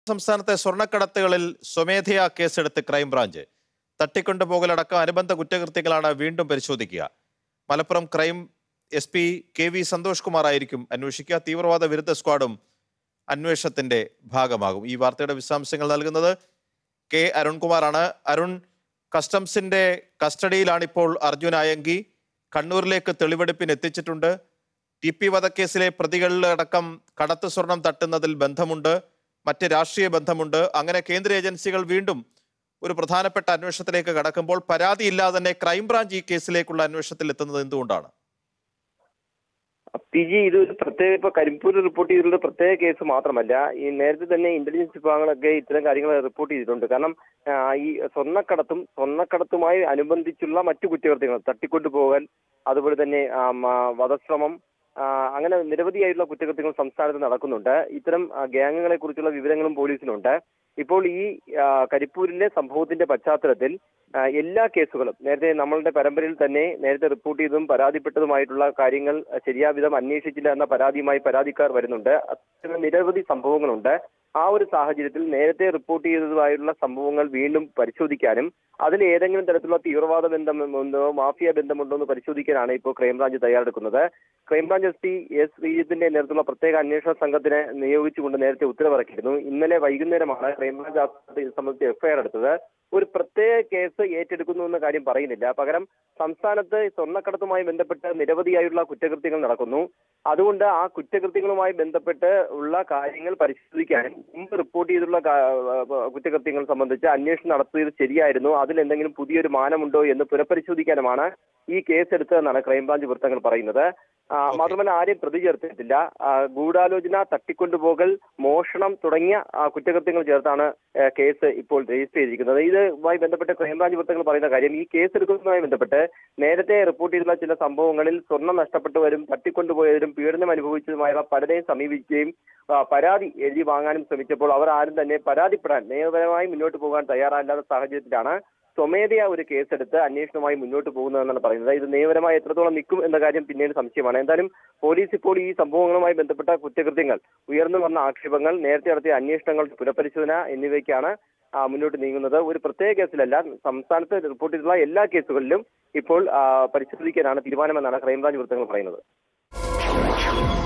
സംസ്ഥാനത്തെ സ്വർണ്ണക്കടത്തുകളിൽ സ്വമേധയാ കേസെടുത്ത് ക്രൈംബ്രാഞ്ച് തട്ടിക്കൊണ്ടുപോകലടക്കം അനുബന്ധ കുറ്റകൃത്യങ്ങളാണ് വീണ്ടും പരിശോധിക്കുക Malappuram crime S P K V Santhosh Kumar ആയിരിക്കും അന്വേഷിക്കുക തീവ്രവാദ വിരുദ്ധ സ്ക്വാഡും അന്വേഷണത്തിന്റെ ഭാഗമാകും ഈ വാർത്തയുടെ വിശദാംശങ്ങൾ നൽകുന്നത് കെ അരുൺകുമാറാണ് അരുൺ കസ്റ്റംസിന്റെ കസ്റ്റഡിയിലാണിപ്പോൾ അർജുൻ ആയങ്കി കണ്ണൂരിലേക്ക് തെളിവെടുപ്പിന് എത്തിച്ചിട്ടുണ്ട് ടി പി വധക്കേസിലെ പ്രതികളിലടക്കം കടത്ത് സ്വർണം തട്ടുന്നതിൽ ബന്ധമുണ്ട് മറ്റ് രാഷ്ട്രീയ ബന്ധമുണ്ട് അങ്ങനെ കേന്ദ്ര ഏജൻസികൾ വീണ്ടും ഒരു പ്രധാനപ്പെട്ട അന്വേഷണത്തിലേക്ക് കടക്കുമ്പോൾ പരാതിയില്ലാതെ തന്നെ ക്രൈംബ്രാഞ്ച് ഈ കേസിലേക്കുള്ള അന്വേഷണത്തിൽ എത്തുന്നത് എന്തുകൊണ്ടാണ് പി ജി ഇത് ഒരു പ്രത്യേക ഇപ്പൊ കരിപ്പൂർ റിപ്പോർട്ട് ചെയ്തിട്ടുള്ള പ്രത്യേക കേസ് മാത്രമല്ല ഈ നേരത്തെ തന്നെ ഇന്റലിജൻസ് വിഭാഗങ്ങളൊക്കെ ഇത്തരം കാര്യങ്ങൾ റിപ്പോർട്ട് ചെയ്തിട്ടുണ്ട് കാരണം ആ, ഈ സ്വർണ്ണക്കടത്തും സ്വർണ്ണക്കടത്തുമായി അനുബന്ധിച്ചുള്ള മറ്റു കുറ്റകൃത്യങ്ങൾ തട്ടിക്കൊണ്ടുപോകൽ അതുപോലെ തന്നെ ആ, മ, വധശ്രമം ആ, അങ്ങനെ നിരവധിയായിട്ടുള്ള കുറ്റകൃത്യങ്ങൾ സംസ്ഥാനത്ത് നടക്കുന്നുണ്ട് ഇത്തരം ആ, ഗ്യാങ്ങുകളെ കുറിച്ചുള്ള വിവരങ്ങളും പോലീസിനുണ്ട് ഇപ്പോൾ ഈ ആ, കരിപ്പൂരിലെ സംഭവത്തിന്റെ പശ്ചാത്തലത്തിൽ ആ, എല്ലാ കേസുകളും നേരത്തെ നമ്മളുടെ പരമ്പരയിൽ തന്നെ നേരത്തെ റിപ്പോർട്ട് ചെയ്തതും പരാതിപ്പെട്ടതുമായിട്ടുള്ള കാര്യങ്ങൾ ശരിയാവിധം അന്വേഷിച്ചില്ല എന്ന പരാതിയുമായി പരാതിക്കാർ വരുന്നുണ്ട് അത്തരം നിരവധി സംഭവങ്ങളുണ്ട് ആ ഒരു സാഹചര്യത്തിൽ നേരത്തെ റിപ്പോർട്ട് ചെയ്തതുമായിട്ടുള്ള സംഭവങ്ങൾ വീണ്ടും പരിശോധിക്കാനും അതിൽ ഏതെങ്കിലും തരത്തിലുള്ള തീവ്രവാദ ബന്ധമുണ്ടോ മാഫിയ ബന്ധമുണ്ടോ എന്ന് പരിശോധിക്കാനാണ് ഇപ്പോൾ ക്രൈംബ്രാഞ്ച് തയ്യാറെടുക്കുന്നത് ക്രൈംബ്രാഞ്ച് എസ് പി എസ് ശ്രീജിത്തിന്റെ നേതൃത്വത്തിലുള്ള പ്രത്യേക അന്വേഷണ സംഘത്തിനെ നിയോഗിച്ചുകൊണ്ട് നേരത്തെ ഉത്തരവിറക്കിയിരുന്നു ഇന്നലെ വൈകുന്നേരമാണ് ക്രൈംബ്രാഞ്ച് ആസ്ഥാനത്ത് ഇത് സംബന്ധിച്ച് എഫ്ഐആർ എടുത്തത് ഒരു പ്രത്യേക കേസ് ഏറ്റെടുക്കുന്നു എന്ന കാര്യം പറയുന്നില്ല പകരം സംസ്ഥാനത്ത് സ്വർണ്ണക്കടത്തുമായി ബന്ധപ്പെട്ട് നിരവധിയായുള്ള കുറ്റകൃത്യങ്ങൾ നടക്കുന്നു അതുകൊണ്ട് ആ കുറ്റകൃത്യങ്ങളുമായി ബന്ധപ്പെട്ട് ഉള്ള കാര്യങ്ങൾ പരിശോധിക്കാനും മുമ്പ് റിപ്പോർട്ട് ചെയ്തിട്ടുള്ള കാ- കുറ്റകൃത്യങ്ങൾ സംബന്ധിച്ച് അന്വേഷണം നടത്തിയത് ശരിയായിരുന്നു അതിൽ എന്തെങ്കിലും പുതിയൊരു മാനമുണ്ടോ എന്ന് പുനഃപരിശോധിക്കാനുമാണ് ഈ കേസ് എടുത്തതെന്നാണ് ക്രൈംബ്രാഞ്ച് വൃത്തങ്ങൾ പറയുന്നത് ആ, മാത്രമല്ല ആരെയും പ്രതി ചേർത്തിട്ടില്ല ആ, ഗൂഢാലോചന തട്ടിക്കൊണ്ടുപോകൽ മോഷണം തുടങ്ങിയ ആ, കുറ്റകൃത്യങ്ങൾ ചേർത്താണ് ആ, കേസ് ഇപ്പോൾ രജിസ്റ്റർ ചെയ്തിരിക്കുന്നത് ഇതുമായി ബന്ധപ്പെട്ട് ക്രൈംബ്രാഞ്ച് വൃത്തങ്ങൾ പറയുന്ന കാര്യം ഈ കേസ് എടുക്കുന്നതുമായി ബന്ധപ്പെട്ട് നേരത്തെ റിപ്പോർട്ട് ചെയ്തിട്ടുള്ള ചില സംഭവങ്ങളിൽ സ്വർണം നഷ്ടപ്പെട്ടവരും തട്ടിക്കൊണ്ടുപോയവരും പീഡനം അനുഭവിച്ചതുമായ പലരെയും സമീപിക്കുകയും ആ, പരാതി എഴുതി വാങ്ങാനും ശ്രമിച്ചപ്പോൾ അവർ ആരും തന്നെ പരാതിപ്പെടാൻ നിയമപരമായി മുന്നോട്ട് പോകാൻ തയ്യാറല്ലാത്ത സാഹചര്യത്തിലാണ് സ്വമേധയാ ഒരു കേസെടുത്ത് അന്വേഷണവുമായി മുന്നോട്ട് പോകുന്നതെന്നാണ് പറയുന്നത് ഇത് നിയമപരമായി എത്രത്തോളം നിൽക്കും എന്ന കാര്യം പിന്നീട് സംശയമാണ് എന്തായാലും പോലീസ് ഇപ്പോൾ ഈ സംഭവങ്ങളുമായി ബന്ധപ്പെട്ട കുറ്റകൃത്യങ്ങൾ ഉയർന്നു വന്ന ആക്ഷേപങ്ങൾ നേരത്തെ നടത്തിയ അന്വേഷണങ്ങൾ പുനഃപരിശോധന എന്നിവയ്ക്കാണ് ആ, മുന്നോട്ട് നീങ്ങുന്നത് ഒരു പ്രത്യേക കേസിലല്ല സംസ്ഥാനത്ത് റിപ്പോർട്ട് ചെയ്തിട്ടുള്ള എല്ലാ കേസുകളിലും ഇപ്പോൾ ആ, പരിശോധിക്കാനാണ് തീരുമാനമെന്നാണ് ക്രൈംബ്രാഞ്ച് വൃത്തങ്ങൾ പറയുന്നത്